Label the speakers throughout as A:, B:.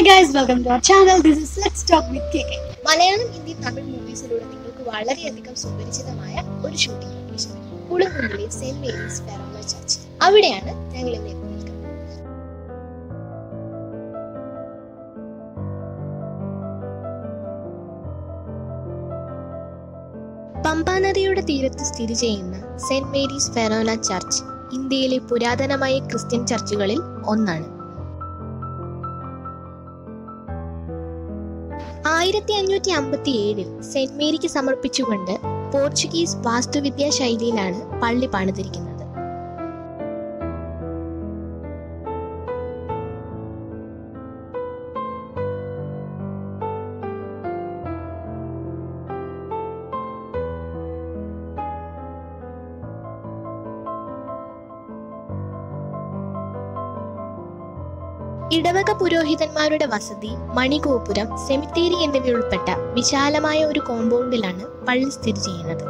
A: Hi guys welcome to our channel this is let's talk with K K
B: Malayalam Hindi Tamil മൂവീസിലൂടെ നിങ്ങൾക്ക് വളരെയധികം സുപരിചിതമായ ഒരു ഷൂട്ടിംഗ് ലൊക്കേഷൻ പുളിങ്കുന്നിലെ സെന്റ് മേരീസ് ഫെറോമ ചർച്ച് അവിടെയാണ് ഞങ്ങൾ ഇന്ന് എത്തി നിൽക്കുന്നത് പമ്പാ നദിയുടെ തീരത്ത് സ്ഥിതി ചെയ്യുന്ന സെന്റ് മേരീസ് ഫെറോന ചർച്ച് ഇന്ത്യയിലെ പുരാതനമായ ക്രിസ്ത്യൻ ചർച്ചുകളിൽ ഒന്നാണ് ആയിരത്തി അഞ്ഞൂറ്റി അമ്പത്തി ഏഴിൽ സെന്റ് മേരിക്ക് സമർപ്പിച്ചുകൊണ്ട് പോർച്ചുഗീസ് വാസ്തുവിദ്യാ ശൈലിയിലാണ് പള്ളി പണിതിരിക്കുന്നത് ഇടവക പുരോഹിതന്മാരുടെ വസതി മണിഗോപുരം സെമിത്തേരി എന്നിവയുൾപ്പെട്ട വിശാലമായ ഒരു കോമ്പൗണ്ടിലാണ് പള്ളി സ്ഥിതി ചെയ്യുന്നത്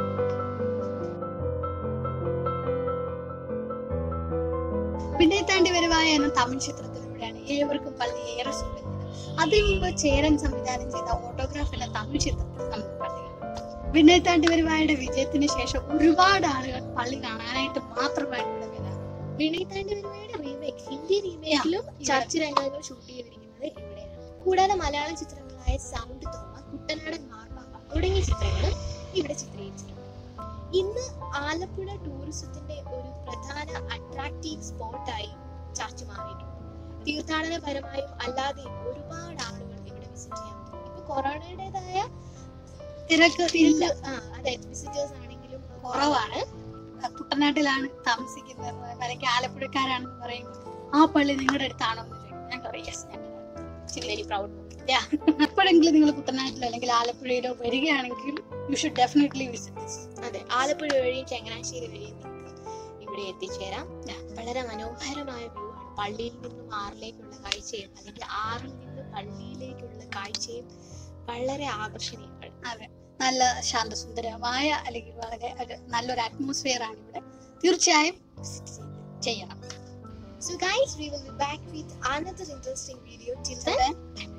A: പിന്നെ താണ്ടി വരുവായ എന്ന തമിഴ് ചിത്രത്തിലൂടെയാണ് ഏവർക്കും പള്ളി ഏറെ സുപരിചിതം അതിനു മുമ്പ് ചേരൻ സംവിധാനം ചെയ്ത ഓട്ടോഗ്രാഫ് എന്ന തമിഴ് ചിത്രത്തിൽ നമുക്ക് പള്ളി കാണാം വിനയ് താണ്ടി വരുവായുടെ വിജയത്തിന് ശേഷം ഒരുപാട് ആളുകൾ പള്ളി കാണാനായിട്ട് മാത്രമായിട്ട് ഇവിടെ വരാറ്
B: വിനയ് താണ്ടി വരുവയുടെ റീമേക്ക് ഹിന്ദി റീമേക്കിലും
A: ഇവിടെ.
B: ചർച്ച് രംഗങ്ങൾ ഷൂട്ട് ചെയ്തിരിക്കുന്നത് ഇവിടെയാണ് കൂടാതെ മലയാള ചിത്രങ്ങളായ സൗണ്ട് തോമ കുട്ടനാടൻ മാർപ്പാപ്പ തുടങ്ങിയ ചിത്രങ്ങൾ ഇവിടെ ചിത്രീകരിച്ചിട്ടുണ്ട് ഇന്ന് ആലപ്പുഴ ടൂറിസത്തിന്റെ ഒരു പ്രധാന അട്രാക്റ്റീവ് സ്പോട്ടായി ചർച്ച് മാറിയിട്ടുണ്ട് തീർത്ഥാടനപരമായും അല്ലാതെയും ഒരുപാട് ആളുകൾ ഇവിടെ വിസിറ്റ് ചെയ്യാൻ പറ്റും ഇപ്പൊ കൊറോണയുടേതായ
A: തിരക്ക് ഇല്ല
B: ആ അതെ വിസിറ്റേഴ്സ് ആണെങ്കിലും
A: കുറവാണ് കുട്ടനാട്ടിലാണ് താമസിക്കുന്നത് അല്ലെങ്കിൽ ആലപ്പുഴക്കാരാണെന്ന് പറയുമ്പോൾ ആ പള്ളി നിങ്ങളുടെ അടുത്താണോ എന്ന് ചോദിക്കും ഞാൻ പറയും യെസ് ഞങ്ങളുടെ
B: വെരി പ്രൗഡ്
A: എപ്പോഴെങ്കിലും നിങ്ങൾ കുട്ടനാട്ടിലോ അല്ലെങ്കിൽ ആലപ്പുഴയിലോ വരികയാണെങ്കിൽ you should definitely visit this
B: അതെ ആലപ്പുഴ വഴിയും ചങ്ങനാശ്ശേരി വഴിയും നിങ്ങൾക്ക് ഇവിടെ എത്തിച്ചേരാം വളരെ മനോഹരമായ വ്യൂ ആണ് പള്ളിയിൽ നിന്നും ആറിലേക്കുള്ള കാഴ്ചയും അല്ലെങ്കിൽ ആറിൽ നിന്ന് പള്ളിയിലേക്കുള്ള കാഴ്ചയും വളരെ ആകർഷണീയമാണ്
A: അതെ നല്ല ശാന്തസുന്ദരമായ അല്ലെങ്കിൽ വളരെ ഒരു നല്ലൊരു അറ്റ്മോസ്ഫിയർ ആണ് ഇവിടെ തീർച്ചയായും visit ചെയ്യണം
B: So guys, we will be back with another interesting video. Till then,